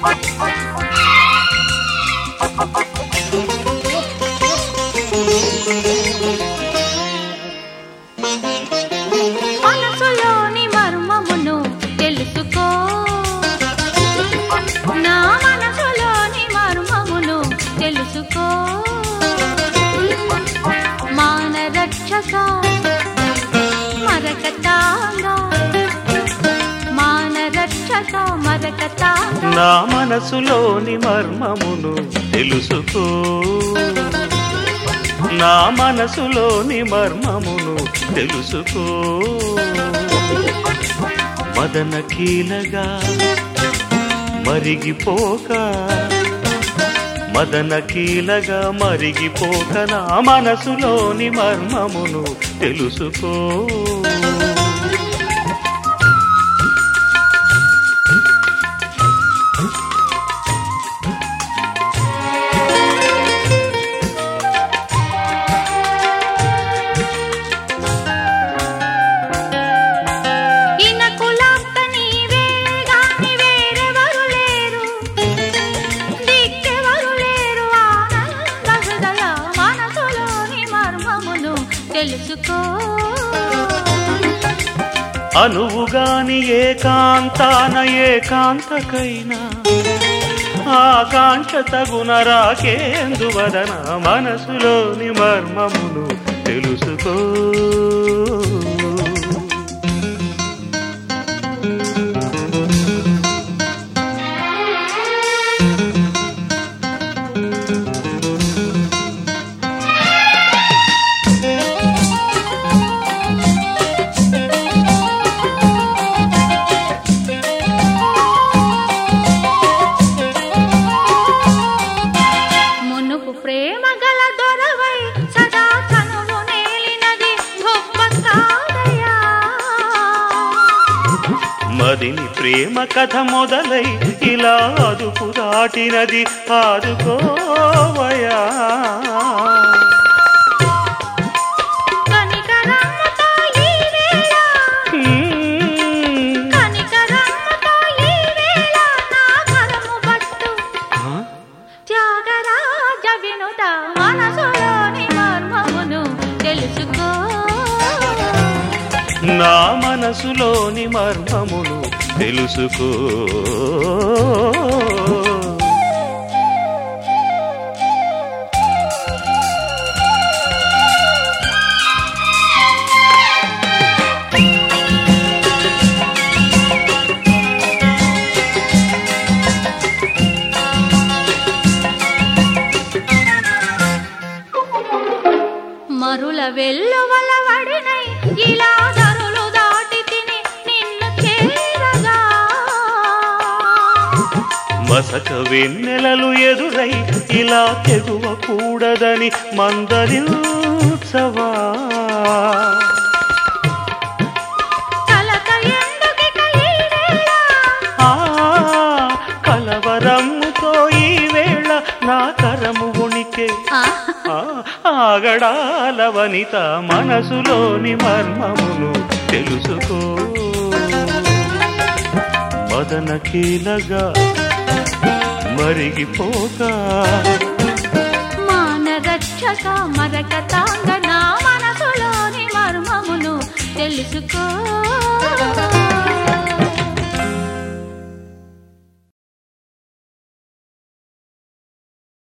మనసులోని మర్మమును తెలుసుకో నా మనసులోని మర్మమును తెలుసుకో మాన రక్షక మరకతాంగా మాన రక్షక మరకతాంగా నా మనసులోని మర్మమును తెలుసుకో నా మనసులోని మర్మమును తెలుసుకో మదన కీలగా మరిగిపోక మదన కీలగా మరిగిపోక నా మనసులోని మర్మమును తెలుసుకో ఇనకులాంత నీవేగా నీవేరెవరు లేరు దిక్కెవరు లేరు ఆనంద హృదయ మనసులోని మర్మమును తెలుసుకో అనువుగాని ఏకాంతాన ఏకాంతకైనా ఆకాంక్ష తగున రాకేందువదన మనసులోని మర్మమును తెలుసుకో మునుపు ప్రేమ గల దొరవై సదా కనువు నేలినది గొప్ప కాదయా మదిని ప్రేమ కథ మొదలై ఇలా అదుపు దాటినది ఆదుకోవయా కనికరమ్మతో ఈ వేళ హ్మ్. కనికరమ్మతో ఈ వేళ నా కరము పట్టు ఆ? త్యాగరాజ వినుత మనసులోని మర్మమును తెలుసుకో నా మనసులోని మర్మమును తెలుసుకో మరుల వెల్లువల వడినై ఇలా ధరులు దాటి తిని నిన్ను చేరగా మసక వెన్నెలలు ఎదురై ఇలా తెగువ కూడదని మందరించవా కలత ఎందుకిక ఈ వేళ ఆ కలవరమ్ముతో ఈ వేళ నా కరము ఉణికే ఆ, ఆ, ఆగడాల వనిత మనసులోని మర్మమును తెలుసుకో మదన కీలగా మరిగిపోక మాన రక్షక మరకతాంగ నా మనసులోని మర్మమును తెలుసుకో